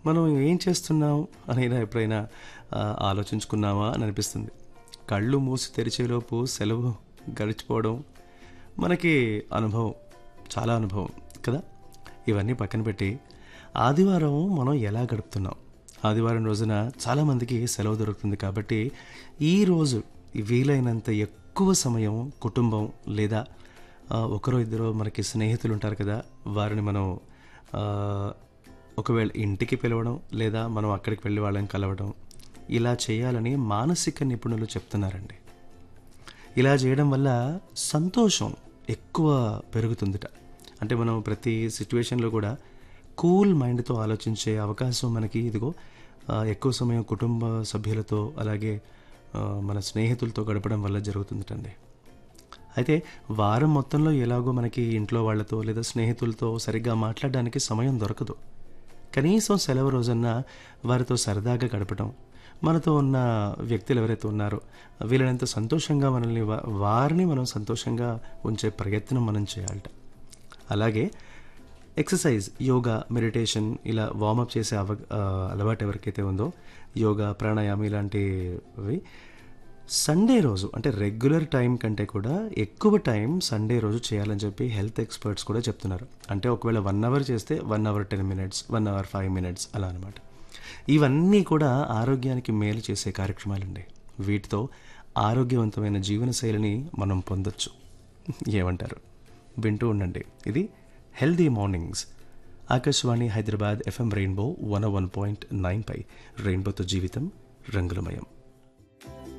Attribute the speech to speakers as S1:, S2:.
S1: మనం ఏం చేస్తున్నాం అనేది ఎప్పుడైనా ఆ, ఆలోచించుకున్నామా అని అనిపిస్తుంది కళ్ళు మూసి తెరిచేలోపు సెలవు గడిచిపోవడం మనకి అనుభవం చాలా అనుభవం కదా ఇవన్నీ పక్కన పెట్టి ఆదివారం మనం ఎలా గడుపుతున్నాం ఆదివారం రోజున చాలామందికి సెలవు దొరుకుతుంది కాబట్టి ఈ రోజు వీలైనంత ఎక్కువ సమయం కుటుంబం లేదా ఆ, ఒకరో ఇద్దరు మనకి స్నేహితులు ఉంటారు కదా వారిని మనం ఆ, ఒకవేళ ఇంటికి పిలవడం లేదా మనం అక్కడికి వెళ్ళి వాళ్ళని కలవడం ఇలా చేయాలని మానసిక నిపుణులు చెప్తున్నారండి ఇలా చేయడం వల్ల సంతోషం ఎక్కువ పెరుగుతుందిట అంటే మనం ప్రతి సిచ్యువేషన్లో కూడా కూల్ మైండ్తో ఆలోచించే అవకాశం మనకి ఇదిగో ఆ, ఎక్కువ సమయం కుటుంబ సభ్యులతో అలాగే ఆ, మన స్నేహితులతో గడపడం వల్ల జరుగుతుందటండి అయితే వారం మొత్తంలో ఎలాగో మనకి ఇంట్లో వాళ్ళతో లేదా స్నేహితులతో సరిగ్గా మాట్లాడడానికి సమయం దొరకదు కనీసం సెలవు రోజన్నా వారితో సరదాగా గడపడం మనతో ఉన్న వ్యక్తులు ఎవరైతే ఉన్నారో వీళ్ళనంత సంతోషంగా మనల్ని వా- వారిని మనం సంతోషంగా ఉంచే ప్రయత్నం మనం చేయాలట అలాగే ఎక్సర్సైజ్ యోగా మెడిటేషన్ ఇలా వార్మప్ చేసే అవ ఆ, అలవాటు ఎవరికైతే ఉందో యోగా ప్రాణాయామం ఇలాంటివి సండే రోజు అంటే రెగ్యులర్ టైం కంటే కూడా ఎక్కువ టైం సండే రోజు చేయాలని చెప్పి హెల్త్ ఎక్స్పర్ట్స్ కూడా చెప్తున్నారు అంటే ఒకవేళ వన్ అవర్ చేస్తే one hour ten minutes one hour five minutes అలా అనమాట ఇవన్నీ కూడా ఆరోగ్యానికి మేలు చేసే కార్యక్రమాలండి వీటితో ఆరోగ్యవంతమైన జీవనశైలిని మనం పొందొచ్చు ఏమంటారు వింటూ ఉండండి ఇది healthy mornings Akashvani Hyderabad FM Rainbow one one point nine పై రెయిన్బోతో జీవితం రంగులమయం